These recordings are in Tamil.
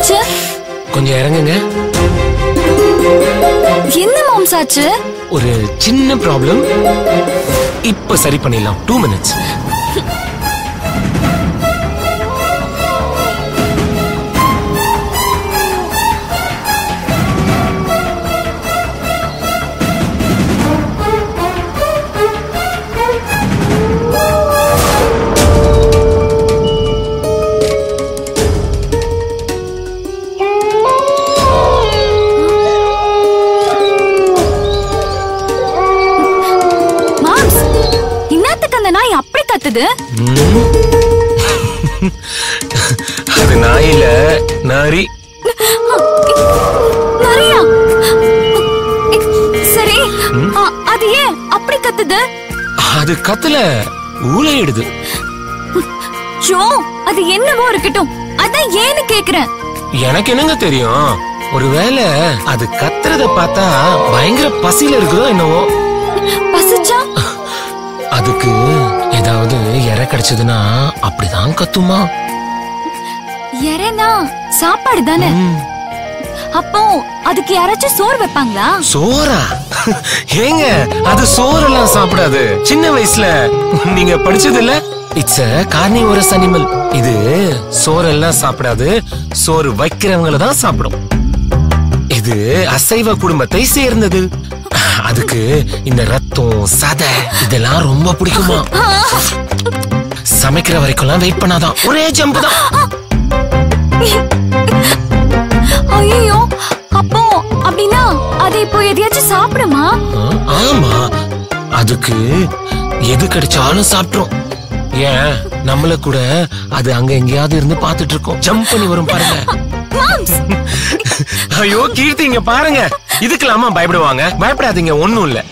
என்னாச்சு கொஞ்சம் இறங்குங்க என்ன மாம்ஸ் ஆச்சு ஒரு சின்ன ப்ராப்ளம் இப்ப சரி பண்ணிடலாம் டூ மினிட்ஸ் மாம்ஸ் இன்னத்துக்கு அந்த நாய் அப்படி கத்துது அது நாயில நரி நிறையா சரி ஆ, அது ஏன் அப்படி கத்துது அது கத்துல ஊழையிடுது ஷோ அது என்னவோ இருக்கட்டும் அதான் ஏன்னு கேக்குறேன் எனக்கு என்னங்க தெரியும் ஒருவேளை அது கத்துறத பார்த்தா பயங்கர பசியில இருக்குதோ என்னவோ பசிச்சா அதுக்கு ஏதாவது இறை கிடைச்சதுன்னா அப்படிதான் கத்துமா எரேனா சாப்பாடு தானே ம். அப்போ அதுக்கு யாராச்சும் சோறு வைப்பாங்களா சோறா ஏங்க அது சோறெல்லாம் சாப்பிடாது சின்ன வயசுல நீங்க படிச்சது இல்ல இட்ஸ் அ கார்னிவோரஸ் அனிமல் இது சோறெல்லாம் சாப்பிடாது சோறு வைக்கிறவங்கள தான் சாப்பிடும் இது அசைவ குடும்பத்தை சேர்ந்தது அதுக்கு இந்த ரத்தம் சதை இதெல்லாம் ரொம்ப பிடிக்குமா சமைக்கிற வரைக்கும்லாம் வெயிட் பண்ணாதான் ஒரே ஜம்ப் தான் ஐயோ அப்போ அப்படின்னா அது இப்போ எதையாச்சும் சாப்பிடுமா ஆ, ஆமா அதுக்கு எது கிடைச்சாலும் சாப்பிட்டுரும் ஏன் நம்மள கூட அது அங்க எங்கேயாவது இருந்து பாத்துட்டு இருக்கோம் ஜம்ப் பண்ணி வரும் பாருங்க மாம்ஸ் ஐயோ கீர்த்தி இங்க பாருங்க இதுக்கெல்லாமா பயப்படுவாங்க பயப்படாதீங்க ஒண்ணும் இல்ல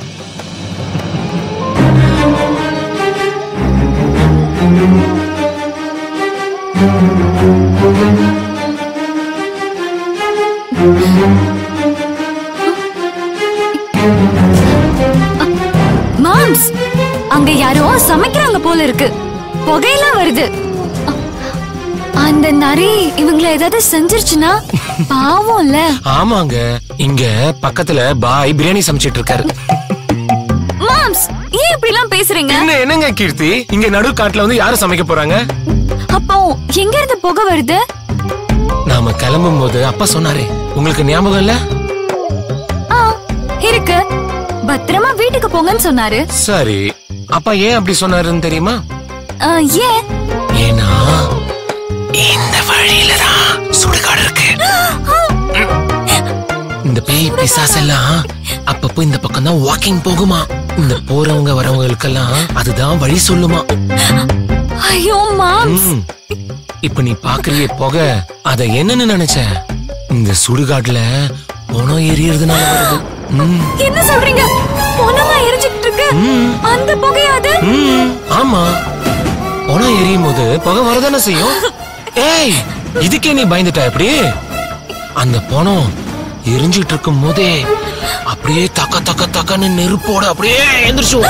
மாம்ஸ் அங்க யாரோ சமைக்கிறாங்க போல இருக்கு புகையெல்லாம் வருது அ- அந்த நரி இவங்கள ஏதாவது செஞ்சிருச்சுன்னா பாவம்ல ஆமாங்க இங்க பக்கத்துல பாய் பிரியாணி சமைச்சிட்டு இருக்காரு மாம்ஸ் ஏன் இப்படி எல்லாம் பேசுறீங்க என்ன என்னங்க கீர்த்தி இங்க நடு காட்டுல வந்து யாரு சமைக்க போறாங்க அப்போ எங்க இருந்து புகை வருது நாம கிளம்பும் போது அப்பா சொன்னாரே உங்களுக்கு ஞாபகம் இல்ல ஆ இருக்கு பத்திரமா வீட்டுக்கு போங்கன்னு சொன்னாரு சரி அப்பா ஏன் அப்படி சொன்னாருன்னு தெரியுமா ஆ, ஏன் ஏன்னா இந்த வழியில தான் சுடுகாடு இருக்கு இந்த பேய் பிசாஸ் எல்லாம் அப்பப்போ இந்த பக்கம் தான் வாக்கிங் போகுமா இந்த போறவங்க வரவங்களுக்கெல்லாம் அதுதான் வழி சொல்லுமா ஐயோ மாம்ஸ் ம். இப்ப நீ பாக்குறிய புகை அத என்னன்னு நினைச்ச இந்த சுடுகாட்டுல பணம் எரியறதுனால வருது ம். என்ன சொல்றீங்க பொணமா எரிஞ்சுக்கிட்டு இருக்கு அந்த புகையாது ம், ஆமா பணம் எரியும் போது புகை வரதானே செய்யும் ஏய் இதுக்கே நீ பயந்துட்ட எப்படி அந்த பணம் எரிஞ்சிட்டு இருக்கும் போதே அப்படியே தக்க தக்க தக்கன்னு நெருப்போட அப்படியே எந்திரிச்சு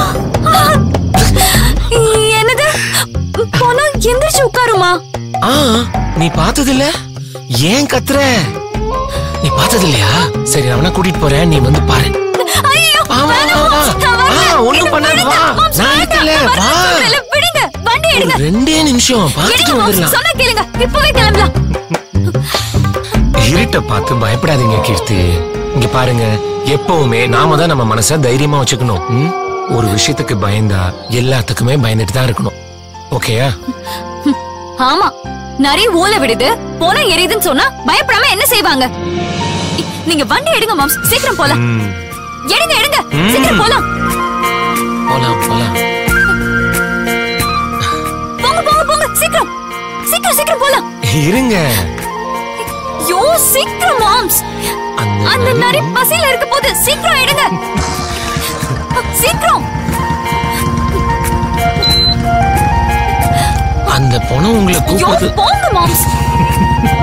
என்னது பொணம் எந்திரிச்சு உட்காருமா ஆ நீ பார்த்தது இல்ல ஏன் கத்துற நீ பார்த்தது இல்லையா சரி அவனை கூட்டிட்டு போறேன் நீ வந்து பாரு ஐயோ வா, வா, வா, வா. ஆ, ஒண்ணும் பண்ணாத, வா. நான் இருக்கேன்ல, வா. விடுங்க வண்டி எடுங்க ஒரு ரெண்டே நிமிஷம் எடுங்க பார்த்துட்டு மாம்ஸ் வந்துடலாம் சொன்னா கேளுங்க இப்பவே கிளம்பலாம் இருட்ட பார்த்து பயப்படாதீங்க கீர்த்தி இங்க பாருங்க எப்பவுமே நாம தான் நம்ம மனச தைரியமா வச்சுக்கணும் ம்? ஒரு விஷயத்துக்கு பயந்தா எல்லாத்துக்குமே பயந்துட்டு தான் இருக்கணும் ஓகேயா ஆமா நிறைய ஊல விடுது போன எரியுதுன்னு சொன்னா பயப்படாம என்ன செய்வாங்க இ- நீங்க வண்டி எடுங்க மாம்ஸ் சீக்கிரம் போலாம் ம், எடுங்க எடுங்க ம். சீக்கிரம் போலாம் போலாம் போலாம் போங்க போங்க போங்க சீக்கிரம் சீக்கிரம் சீக்கிரம் போலாம் இருங்க யோ சீக்கிரம் மாம்ஸ் அந்த அந்த நரி- நரி பசியில இருக்க போது சீக்கிரம் எடுங்க சீக்கிரம் அந்த பணம் உங்களை யோ கூப்பிடுது போங்க மாம்ஸ்